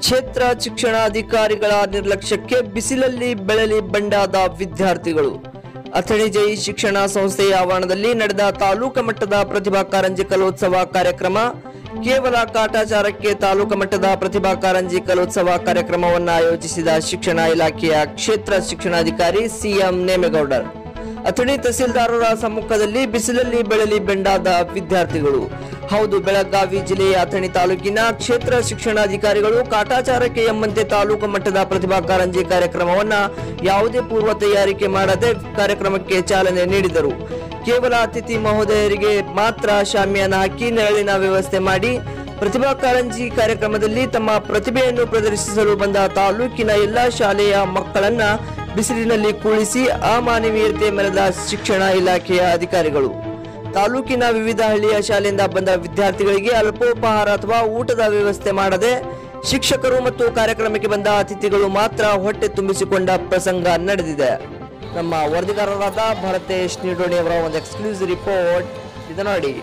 ಕ್ಷೇತ್ರ ಶಿಕ್ಷಣಾಧಿಕಾರಿಗಳ ನಿರ್ಲಕ್ಷ್ಯಕ್ಕೆ ಬಿಸಿಲಲ್ಲಿ ಬೆಳಲಿ ಬಂಡಾದ ವಿದ್ಯಾರ್ಥಿಗಳು ಅಥಣಿ ಜೈ ಶಿಕ್ಷಣ ಸಂಸ್ಥೆಯ ಆವರಣದಲ್ಲಿ ನಡೆದ ತಾಲೂಕು ಮಟ್ಟದ ಪ್ರತಿಭಾ ಕಾರಂಜಿ ಕಲೋತ್ಸವ ಕಾರ್ಯಕ್ರಮ ಕೇವಲ ಕಾಟಾಚಾರಕ್ಕೆ ತಾಲೂಕು ಮಟ್ಟದ ಪ್ರತಿಭಾ ಕಾರಂಜಿ ಕಲೋತ್ಸವ ಕಾರ್ಯಕ್ರಮವನ್ನು ಆಯೋಜಿಸಿದ ಶಿಕ್ಷಣ ಇಲಾಖೆಯ ಕ್ಷೇತ್ರ ಶಿಕ್ಷಣಾಧಿಕಾರಿ ಸಿಎಂ ನೇಮೇಗೌಡರ್ ಅಥಣಿ ತಹಸೀಲ್ದಾರರ ಸಮ್ಮುಖದಲ್ಲಿ ಬಿಸಿಲಲ್ಲಿ ಬೆಳಲಿ ಬೆಂಡಾದ ವಿದ್ಯಾರ್ಥಿಗಳು ಹೌದು ಬೆಳಗಾವಿ ಜಿಲ್ಲೆಯ ಅಥಣಿ ತಾಲೂಕಿನ ಕ್ಷೇತ್ರ ಶಿಕ್ಷಣಾಧಿಕಾರಿಗಳು ಕಾಟಾಚಾರಕ್ಕೆ ಎಂಬಂತೆ ತಾಲೂಕು ಮಟ್ಟದ ಪ್ರತಿಭಾ ಕಾರಂಜಿ ಕಾರ್ಯಕ್ರಮವನ್ನ ಯಾವುದೇ ಪೂರ್ವ ತಯಾರಿಕೆ ಮಾಡದೆ ಕಾರ್ಯಕ್ರಮಕ್ಕೆ ಚಾಲನೆ ನೀಡಿದರು ಕೇವಲ ಅತಿಥಿ ಮಹೋದಯರಿಗೆ ಮಾತ್ರ ಶಾಮಿಯಾನ ಹಾಕಿ ನೆರಳಿನ ವ್ಯವಸ್ಥೆ ಮಾಡಿ ಪ್ರತಿಭಾ ಕಾರಂಜಿ ಕಾರ್ಯಕ್ರಮದಲ್ಲಿ ತಮ್ಮ ಪ್ರತಿಭೆಯನ್ನು ಪ್ರದರ್ಶಿಸಲು ಬಂದ ತಾಲೂಕಿನ ಎಲ್ಲಾ ಶಾಲೆಯ ಮಕ್ಕಳನ್ನ ಬಿಸಿಲಿನಲ್ಲಿ ಕೂಳಿಸಿ ಅಮಾನವೀಯತೆ ಮೆರೆದ ಶಿಕ್ಷಣ ಇಲಾಖೆಯ ಅಧಿಕಾರಿಗಳು ತಾಲೂಕಿನ ವಿವಿಧ ಹಳ್ಳಿಯ ಶಾಲೆಯಿಂದ ಬಂದ ವಿದ್ಯಾರ್ಥಿಗಳಿಗೆ ಅಲ್ಪೋಪಹಾರ ಅಥವಾ ಊಟದ ವ್ಯವಸ್ಥೆ ಮಾಡದೆ ಶಿಕ್ಷಕರು ಮತ್ತು ಕಾರ್ಯಕ್ರಮಕ್ಕೆ ಬಂದ ಅತಿಥಿಗಳು ಮಾತ್ರ ಹೊಟ್ಟೆ ತುಂಬಿಸಿಕೊಂಡ ಪ್ರಸಂಗ ನಡೆದಿದೆ ನಮ್ಮ ವರದಿಗಾರರಾದ ಭರತೇಶ್ ನಿಡೋಣಿ ಅವರ ಒಂದು ಎಕ್ಸ್ಕ್ಲೂಸಿವ್ ರಿಪೋರ್ಟ್ ಇದು ನೋಡಿ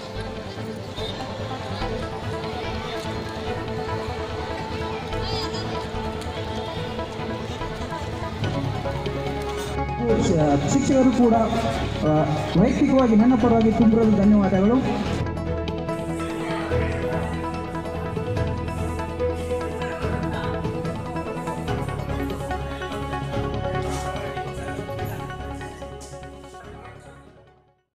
ಶಿಕ್ಷಕರು ಕೂಡ ಆ, ವೈಯಕ್ತಿಕವಾಗಿ ನನ್ನ ಪರವಾಗಿ ತುಂಬಿರಲು ಧನ್ಯವಾದಗಳು